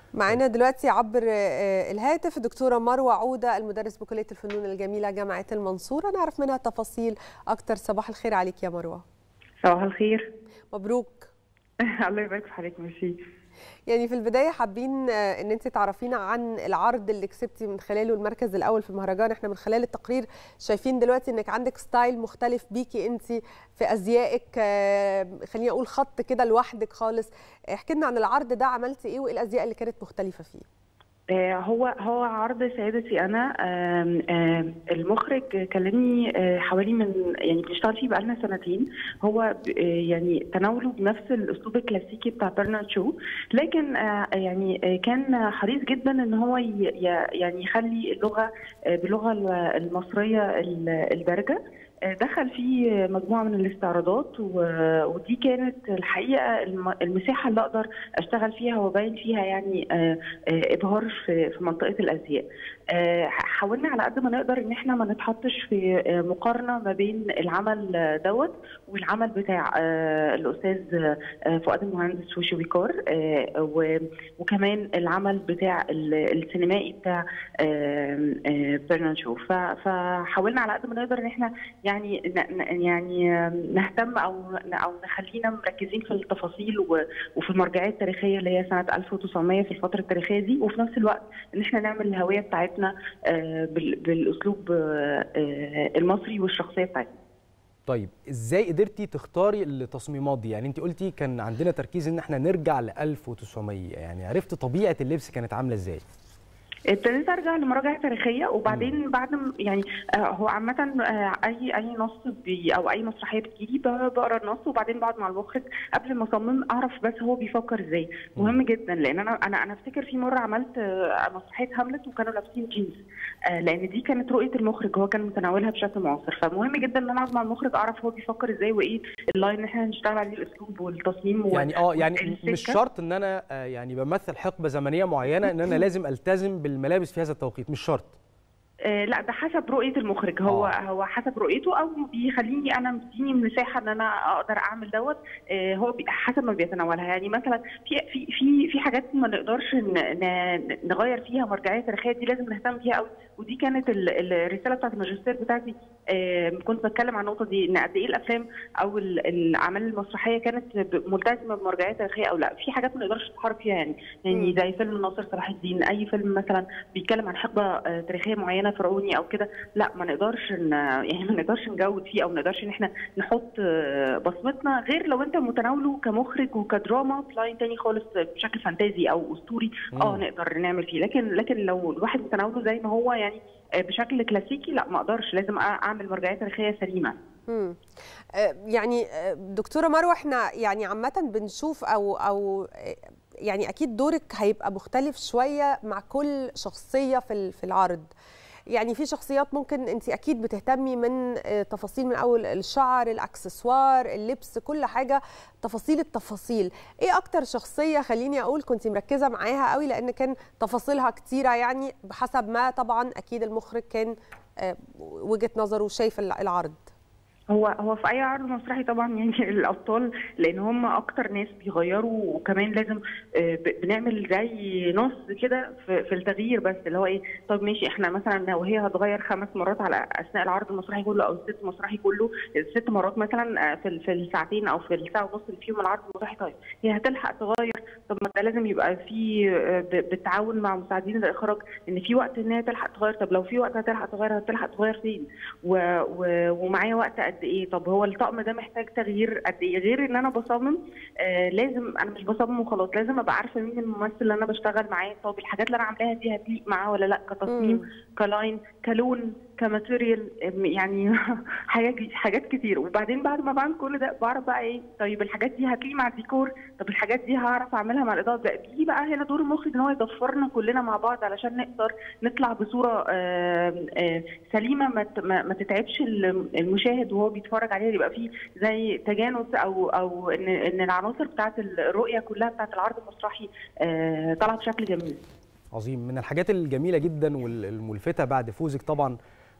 معانا دلوقتي عبر الهاتف الدكتورة مروة عودة المدرس بكلية الفنون الجميلة جامعة المنصورة نعرف منها تفاصيل أكتر صباح الخير عليك يا مروة صباح الخير مبروك الله يبارك في حضرتك ميرسي يعني في البدايه حابين ان انت تعرفينا عن العرض اللي كسبتي من خلاله المركز الاول في المهرجان احنا من خلال التقرير شايفين دلوقتي انك عندك ستايل مختلف بيكي انت في ازيائك خليني اقول خط كده لوحدك خالص احكي لنا عن العرض ده عملتي ايه وايه الازياء اللي كانت مختلفه فيه هو هو عرض سيدتي انا المخرج كلمني حوالي من يعني بنشتغل فيه بقالنا سنتين هو يعني تناوله بنفس الاسلوب الكلاسيكي بتاع برنارد شو لكن يعني كان حريص جدا ان هو يعني يخلي اللغه باللغه المصريه الدارجه دخل فيه مجموعه من الاستعراضات ودي كانت الحقيقه المساحه اللي اقدر اشتغل فيها وابين فيها يعني ابهار في منطقه الازياء. حاولنا على قد ما نقدر ان احنا ما نتحطش في مقارنه ما بين العمل دوت والعمل بتاع الاستاذ فؤاد المهندس وشويكار وكمان العمل بتاع السينمائي بتاع برنارد شو فحاولنا على قد ما نقدر ان احنا يعني يعني نهتم او او نخلينا مركزين في التفاصيل وفي المرجعيه التاريخيه اللي هي سنه 1900 في الفتره التاريخيه دي وفي نفس الوقت ان احنا نعمل الهويه بتاعتنا بالاسلوب المصري والشخصيه بتاعتنا. طيب ازاي قدرتي تختاري التصميمات دي؟ يعني انت قلتي كان عندنا تركيز ان احنا نرجع ل 1900 يعني عرفت طبيعه اللبس كانت عامله ازاي؟ ابتديت ارجع لمراجع تاريخيه وبعدين بعد يعني هو عامه اي اي نص بي او اي مسرحيه بتجيلي بقرا النص وبعدين بقعد مع المخرج قبل ما اصمم اعرف بس هو بيفكر ازاي مهم جدا لان انا انا انا افتكر في مره عملت مسرحيه هاملت وكانوا لابسين جينز لان دي كانت رؤيه المخرج هو كان متناولها بشكل معاصر فمهم جدا ان انا اقعد مع المخرج اعرف هو بيفكر ازاي وايه اللاين اللي احنا هنشتغل عليه الاسلوب والتصميم يعني اه يعني مش شرط ان انا يعني بمثل حقبه زمنيه معينه ان انا لازم التزم بالملابس في هذا التوقيت مش شرط آه لا ده حسب رؤيه المخرج هو آه. هو حسب رؤيته او بيخليني انا مديني مساحه ان انا اقدر اعمل دوت آه هو حسب ما بيتناولها يعني مثلا في في في في حاجات ما نقدرش نغير فيها مرجعيه تاريخيه دي لازم نهتم بيها قوي ودي كانت الرساله بتاعت الماجستير بتاعتي كنت بتكلم عن النقطه دي ان قد ايه الافلام او الاعمال المسرحيه كانت ملتزمه بمرجعيه تاريخيه او لا في حاجات ما نقدرش نتحرك فيها يعني يعني زي فيلم ناصر صلاح الدين اي فيلم مثلا بيتكلم عن حقبه تاريخيه معينه فرعوني او كده لا ما نقدرش يعني ما نقدرش نجود فيه او ما نقدرش ان احنا نحط بصمتنا غير لو انت متناوله كمخرج وكدراما لاين تاني خالص بشكل فانتازي او اسطوري اه نقدر نعمل فيه لكن لكن لو الواحد متناوله زي ما هو يعني بشكل كلاسيكي لا ما اقدرش لازم اعمل مرجعيه تاريخيه سليمه امم يعني دكتوره مروه احنا يعني عامه بنشوف او او يعني اكيد دورك هيبقى مختلف شويه مع كل شخصيه في في العرض يعني في شخصيات ممكن انت اكيد بتهتمي من تفاصيل من اول الشعر الاكسسوار اللبس كل حاجه تفاصيل التفاصيل ايه اكتر شخصيه خليني اقول كنت مركزه معاها قوي لان كان تفاصيلها كتيره يعني بحسب ما طبعا اكيد المخرج كان وجهه نظره شايف العرض هو هو في اي عرض مسرحي طبعا يعني الابطال لان هم اكتر ناس بيغيروا وكمان لازم بنعمل زي نص كده في التغيير بس اللي هو ايه طب ماشي احنا مثلا وهي هتغير خمس مرات على اثناء العرض المسرحي كله او الست مسرحي كله ست مرات مثلا في في الساعتين او في الساعه ونص اللي فيهم العرض المسرحي طيب هي هتلحق تغير طب ما ده لازم يبقى في بالتعاون مع مساعدين الاخراج ان في وقت ان هي تلحق تغير طب لو في وقت هتلحق تغير هتلحق تغير فين ومعايا وقت قد ايه طب هو الطقم ده محتاج تغيير قد ايه غير ان انا بصمم آه لازم انا مش بصمم وخلاص لازم ابقى عارفه مين الممثل اللي انا بشتغل معاه طب الحاجات اللي انا عاملاها دي هتليق معاه ولا لا كتصميم كلاين كلون كماتيريال يعني حاجات حاجات كتير وبعدين بعد ما بعمل كل ده بعرف بقى ايه طيب الحاجات دي هتليق مع الديكور طب الحاجات دي هعرف اعملها مع الاضاءه ده بيجي بقى هنا دور المخرج ان هو يضفرنا كلنا مع بعض علشان نقدر نطلع بصوره آآ آآ سليمه ما ما تتعبش المشاهد وهو بيتفرج عليها يبقى فيه زي تجانس او او ان ان العناصر بتاعت الرؤيه كلها بتاعت العرض المسرحي طالعه بشكل جميل عظيم من الحاجات الجميله جدا والملفته بعد فوزك طبعا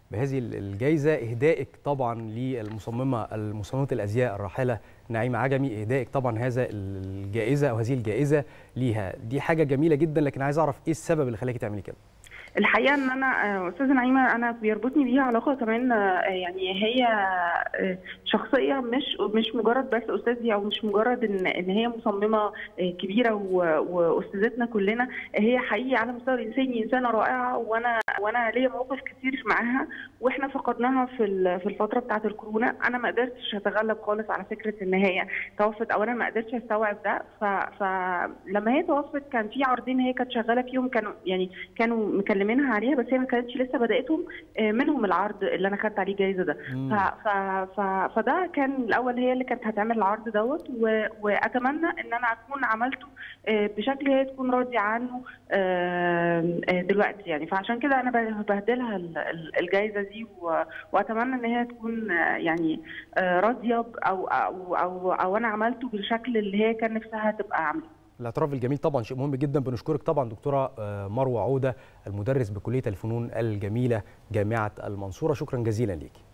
بهذه الجائزه اهدائك طبعا للمصممه المصممه الازياء الراحله نعيمه عجمي اهدائك طبعا هذا الجائزه او هذه الجائزه ليها دي حاجه جميله جدا لكن عايز اعرف ايه السبب اللي خلاكي تعملي كده الحقيقه ان انا استاذه نعيمه انا بيربطني بيها علاقه كمان يعني هي شخصيه مش مش مجرد بس استاذتي او مش مجرد ان ان هي مصممه كبيره واستاذتنا كلنا هي حقيقي على المستوى الانساني انسانه رائعه وانا وانا ليا مواقف كتير معاها واحنا فقدناها في في الفتره بتاعه الكورونا انا ما قدرتش اتغلب خالص على فكره ان هي توفت او انا ما قدرتش استوعب ده فلما هي توفت كان في عرضين هي كانت شغاله فيهم كانوا يعني كانوا مكلمينها عليها بس هي ما كانتش لسه بداتهم منهم العرض اللي انا خدت عليه جايزه ده ف ف ف فده كان الاول هي اللي كانت هتعمل العرض دوت واتمنى ان انا اكون عملته بشكل هي تكون راضيه عنه دلوقتي يعني فعشان كده انا بهدلها الجائزه دي واتمنى ان هي تكون يعني راضيه او او او, أو انا عملته بالشكل اللي هي كان نفسها تبقى عامله الاعتراف الجميل طبعا شيء مهم جدا بنشكرك طبعا دكتوره مروه عوده المدرس بكليه الفنون الجميله جامعه المنصوره شكرا جزيلا ليكي